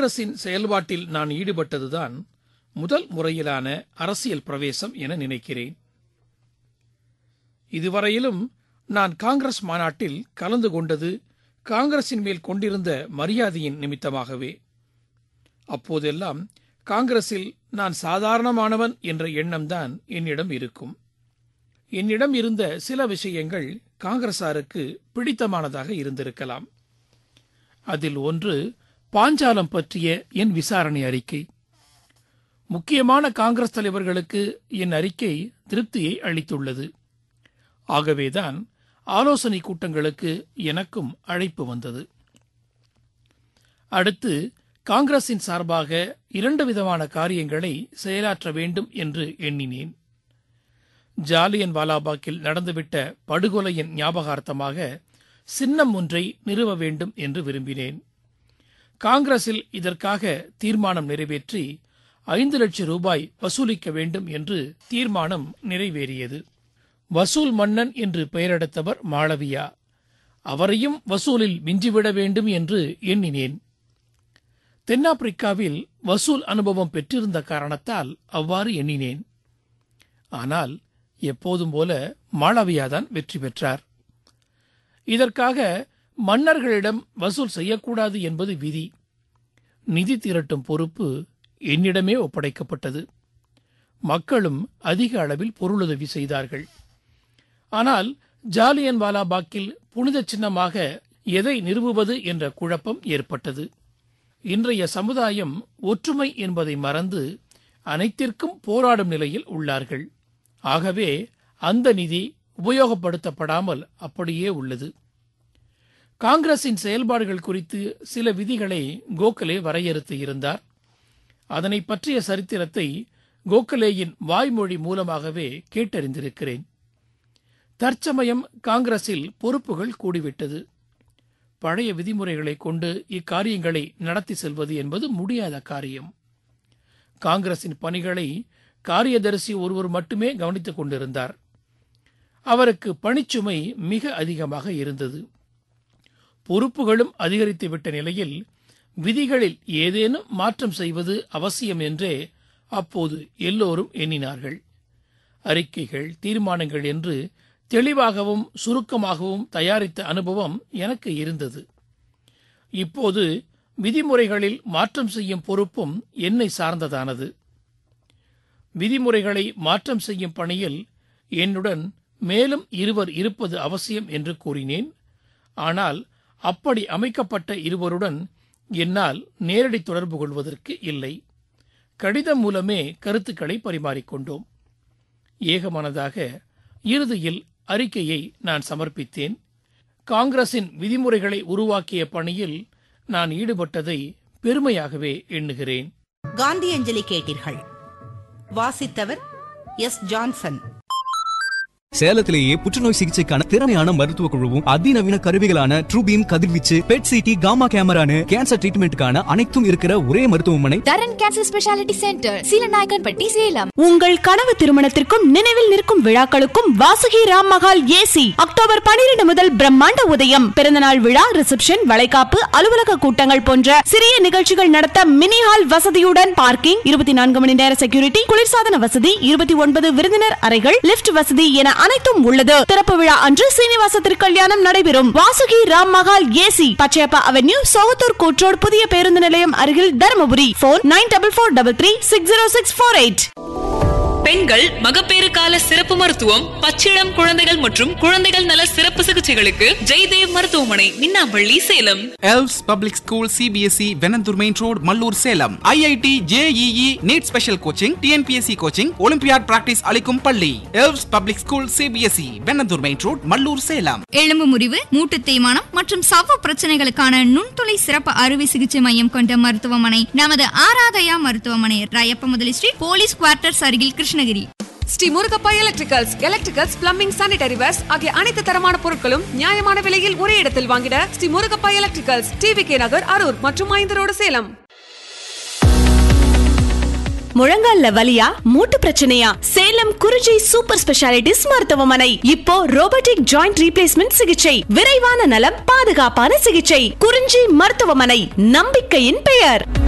காங்கிரசின் செயல்பாட்டில் நான் ஈடுபட்டதுதான் முதல் முறையிலான அரசியல் பிரவேசம் என நினைக்கிறேன் இதுவரையிலும் நான் காங்கிரஸ் மாநாட்டில் கலந்து கொண்டது காங்கிரசின் மேல் கொண்டிருந்த மரியாதையின் நிமித்தமாகவே அப்போதெல்லாம் காங்கிரஸில் நான் சாதாரணமானவன் என்ற எண்ணம்தான் என்னிடம் இருக்கும் என்னிடம் இருந்த சில விஷயங்கள் காங்கிரசாருக்கு பிடித்தமானதாக இருந்திருக்கலாம் அதில் ஒன்று பாஞ்சாலம் பற்றிய என் விசாரணை அறிக்கை முக்கியமான காங்கிரஸ் தலைவர்களுக்கு என் அறிக்கை திருப்தியை அளித்துள்ளது ஆகவேதான் ஆலோசனை கூட்டங்களுக்கு எனக்கும் அழைப்பு வந்தது அடுத்து காங்கிரசின் சார்பாக இரண்டு விதமான காரியங்களை செயலாற்ற வேண்டும் என்று எண்ணினேன் ஜாலியன் வாலாபாக்கில் நடந்துவிட்ட படுகொலையின் ஞாபகார்த்தமாக சின்னம் ஒன்றை நிறுவ வேண்டும் என்று விரும்பினேன் காங்கிரசில் இதற்காக தீர்மானம் நிறைவேற்றி ஐந்து லட்சம் ரூபாய் வசூலிக்க வேண்டும் என்று தீர்மானம் நிறைவேறியது வசூல் மன்னன் என்று பெயரெடுத்தவர் மாளவியா அவரையும் வசூலில் மிஞ்சிவிட வேண்டும் என்று எண்ணினேன் தென்னாப்பிரிக்காவில் வசூல் அனுபவம் பெற்றிருந்த காரணத்தால் அவ்வாறு எண்ணினேன் ஆனால் எப்போதும் போல மாளவியாதான் வெற்றி பெற்றார் இதற்காக மன்னர்களிடம் வசூல் செய்யக்கூடாது என்பது விதி நிதி திரட்டும் பொறுப்பு என்னிடமே ஒப்படைக்கப்பட்டது மக்களும் அதிக அளவில் பொருளுதவி செய்தார்கள் ஆனால் ஜாலியன் வாலாபாக்கில் புனித சின்னமாக எதை நிறுவுவது என்ற குழப்பம் ஏற்பட்டது இன்றைய சமுதாயம் ஒற்றுமை என்பதை மறந்து அனைத்திற்கும் போராடும் நிலையில் உள்ளார்கள் ஆகவே அந்த நிதி உபயோகப்படுத்தப்படாமல் அப்படியே உள்ளது காங்கிரசின் செயல்பாடுகள் குறித்து சில விதிகளை கோகலே வரையறுத்து இருந்தார் அதனை பற்றிய சரித்திரத்தை கோகலேயின் வாய்மொழி மூலமாகவே கேட்டறிந்திருக்கிறேன் தற்சமயம் காங்கிரசில் பொறுப்புகள் கூடிவிட்டது பழைய விதிமுறைகளை கொண்டு இக்காரியங்களை நடத்தி செல்வது என்பது முடியாத காரியம் காங்கிரசின் பணிகளை காரியதரிசி ஒருவர் மட்டுமே கவனித்துக் கொண்டிருந்தார் அவருக்கு பணிச்சுமை மிக அதிகமாக இருந்தது பொறுப்புகளும் அதிகரித்துவிட்ட நிலையில் விதிகளில் ஏதேனும் மாற்றம் செய்வது அவசியம் என்றே அப்போது எல்லோரும் எண்ணினார்கள் அறிக்கைகள் தீர்மானங்கள் என்று தெளிவாகவும் சுருக்கமாகவும் தயாரித்த அனுபவம் எனக்கு இருந்தது இப்போது விதிமுறைகளில் மாற்றம் செய்யும் பொறுப்பும் என்னை சார்ந்ததானது விதிமுறைகளை மாற்றம் செய்யும் பணியில் என்னுடன் மேலும் இருவர் இருப்பது அவசியம் என்று கூறினேன் ஆனால் அப்படி அமைக்கப்பட்ட இருவருடன் என்னால் நேரடி தொடர்பு கொள்வதற்கு இல்லை கடிதம் மூலமே கருத்துக்களை பரிமாறிக்கொண்டோம் ஏகமனதாக இறுதியில் அறிக்கையை நான் சமர்ப்பித்தேன் காங்கிரசின் விதிமுறைகளை உருவாக்கிய பணியில் நான் ஈடுபட்டதை பெருமையாகவே எண்ணுகிறேன் காந்தியஞ்சலி கேட்டீர்கள் வாசித்தவர் எஸ் ஜான்சன் சேலத்திலேயே புற்றுநோய் சிகிச்சைக்கான திறமையான மருத்துவ குழுவும் அதிநவீன கருவிகளான ட்ரூபீம் கதிர்வீச்சு பெட் சிடி காமா கேமரானு கேன்சர் ட்ரீட்மெண்ட்டுக்கான அனைத்தும் இருக்கிற ஒரே மருத்துவமனை Dharan cancer speciality centre Seelanaickenpatti Salem உங்கள் கனவு திருமணத்திற்கும் நினைவில் நிற்கும் விழாக்களுக்கும் வாசுகி ராம் மகால் ஏசி அக்டோபர் பனிரெண்டு முதல் பிரம்மாண்ட உதயம் பிறந்தநாள் விழா ரிசப்ஷன் வளைகாப்பு அலுவலக கூட்டங்கள் போன்ற சிறிய நிகழ்ச்சிகள் நடத்த மினி ஹால் வசதியுடன் பார்க்கிங் இருபத்தி நான்கு மணி நேர செக்யூரிட்டி குளிர்சாதன வசதி இருபத்தி ஒன்பது விருந்தினர் அறைகள் லிப்ட் வசதி என அனைத்தும் உள்ளது திறப்பு விழா அன்று சீனிவாச திருக்கல்யாணம் நடைபெறும் வாசுகி ராம் மகால் ஏசி பச்சையப்பா அவென்யூ சோகத்தூர் கூற்றோடு புதிய பேருந்து நிலையம் அருகில் Dharmapuri phone nine double four double three six zero six four eight பெண்கள் மகப்பேறு கால சிறப்பு மருத்துவம் பச்சிளம் குழந்தைகள் மற்றும் குழந்தைகள் நல சிறப்பு சிகிச்சைகளுக்கு ஜெய்தேவ் மருத்துவமனை Minnampalli Salem Els public school CBSE Venandur main road Mallur Salem IIT JEE NEET special coaching TNPSC coaching olympiad practice அளிக்கும் பள்ளி Els public school CBSE Venandur main road Mallur Salem எலும்பு முறிவு மூட்டு தேய்மானம் மற்றும் சவ்வு பிரச்சனைகளுக்கான நுண்துளை சிறப்பு அறுவை சிகிச்சை மையம் கொண்ட மருத்துவமனை நமது ஆராதயா மருத்துவமனை ராயப்ப முதலி ஸ்ட்ரீட் போலீஸ் குவார்ட்டர்ஸ் அருகில் Krishnagiri Sri Murugappa electricals electricals plumbing sanitary wares ஆகிய அனைத்து தரமான பொருட்களும் நியாயமான விலையில் ஒரே இடத்தில் வாங்கிட Sri Murugappa electricals TV K Nagar Arur மற்றும் ஐந்து ரோடு சேலம் முழங்கால்ல வலியா மூட்டு பிரச்சனையா சேலம் குறிஞ்சி சூப்பர் ஸ்பெஷாலிட்டிஸ் மருத்துவமனை இப்போ ரோபோட்டிக் ஜாயிண்ட் ரீப்ளேஸ்மெண்ட் சிகிச்சை விரைவான நலம் பாதுகாப்பான சிகிச்சை குறிஞ்சி மருத்துவமனை நம்பிக்கையின் பெயர்